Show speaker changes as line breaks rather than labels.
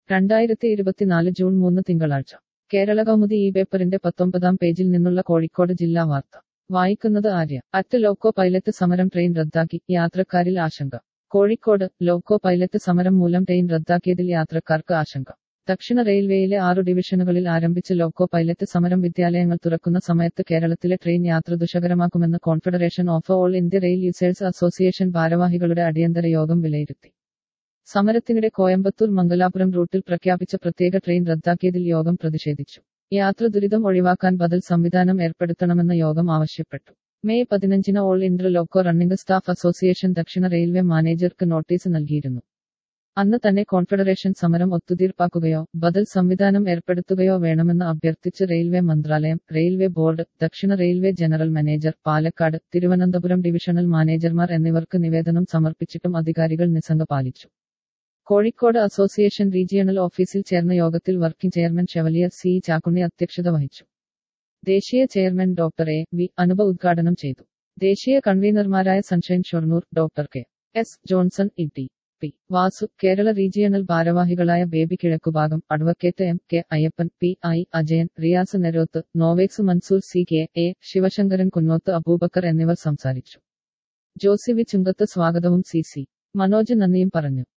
രണ്ടായിരത്തി ഇരുപത്തിനാല് ജൂൺ മൂന്ന് തിങ്കളാഴ്ച കേരള കൗമുദി ഈ പേപ്പറിന്റെ പത്തൊമ്പതാം പേജിൽ നിന്നുള്ള കോഴിക്കോട് ജില്ലാ വാർത്ത വായിക്കുന്നത് ആര്യ അറ്റ് ലോക്കോ പൈലറ്റ് സമരം ട്രെയിൻ റദ്ദാക്കി യാത്രക്കാരിൽ ആശങ്ക കോഴിക്കോട് ലോക്കോ പൈലറ്റ് സമരം മൂലം ട്രെയിൻ റദ്ദാക്കിയതിൽ യാത്രക്കാർക്ക് ആശങ്ക ദക്ഷിണ റെയിൽവേയിലെ ആറു ഡിവിഷനുകളിൽ ആരംഭിച്ച ലോക്കോ പൈലറ്റ് സമരം വിദ്യാലയങ്ങൾ തുറക്കുന്ന സമയത്ത് കേരളത്തിലെ ട്രെയിൻ യാത്ര ദുഷ്കരമാക്കുമെന്ന് confederation of all India rail users association ഭാരവാഹികളുടെ അടിയന്തര യോഗം വിലയിരുത്തി സമരത്തിനിടെ കോയമ്പത്തൂർ മംഗലാപുരം റൂട്ടിൽ പ്രഖ്യാപിച്ച പ്രത്യേക ട്രെയിൻ റദ്ദാക്കിയതിൽ യോഗം പ്രതിഷേധിച്ചു യാത്ര ദുരിതം ഒഴിവാക്കാൻ ബദൽ സംവിധാനം ഏർപ്പെടുത്തണമെന്ന് യോഗം ആവശ്യപ്പെട്ടു മെയ് പതിനഞ്ചിന് all India loco running staff association ദക്ഷിണ റെയിൽവേ മാനേജർക്ക് നോട്ടീസ് നൽകിയിരുന്നു അന്ന് തന്നെ കോൺഫെഡറേഷൻ സമരം ഒത്തുതീർപ്പാക്കുകയോ ബദൽ സംവിധാനം ഏർപ്പെടുത്തുകയോ വേണമെന്ന് അഭ്യർത്ഥിച്ച് റെയിൽവേ മന്ത്രാലയം റെയിൽവേ ബോർഡ് ദക്ഷിണ railway general manager Palakkad Thiruvananthapuram divisional മാനേജർമാർ എന്നിവർക്ക് നിവേദനം സമർപ്പിച്ചിട്ടും അധികാരികൾ നിസ്സംഗ പാലിച്ചു കോഴിക്കോട് അസോസിയേഷൻ റീജിയണൽ ഓഫീസിൽ ചേർന്ന യോഗത്തിൽ working chairman chevalier C Chakkunni അധ്യക്ഷത വഹിച്ചു ദേശീയ chairman doctor A V Anupa ഉദ്ഘാടനം ചെയ്തു ദേശീയ കൺവീനർമാരായ Sunshine Shoranur doctor K S Johnson E T P Vasu Kerala regional ഭാരവാഹികളായ Baby Kizhakkubhagam advocate M K Ayyappan P I Ajayan Riyas Neroth നോവേക്സ് Mansoor C K A Sivasankaran Kunnoth Aboobacker എന്നിവർ സംസാരിച്ചു ജോസി വി ചുങ്കത്ത് സ്വാഗതവും സി സി മനോജ് നന്ദിയും പറഞ്ഞു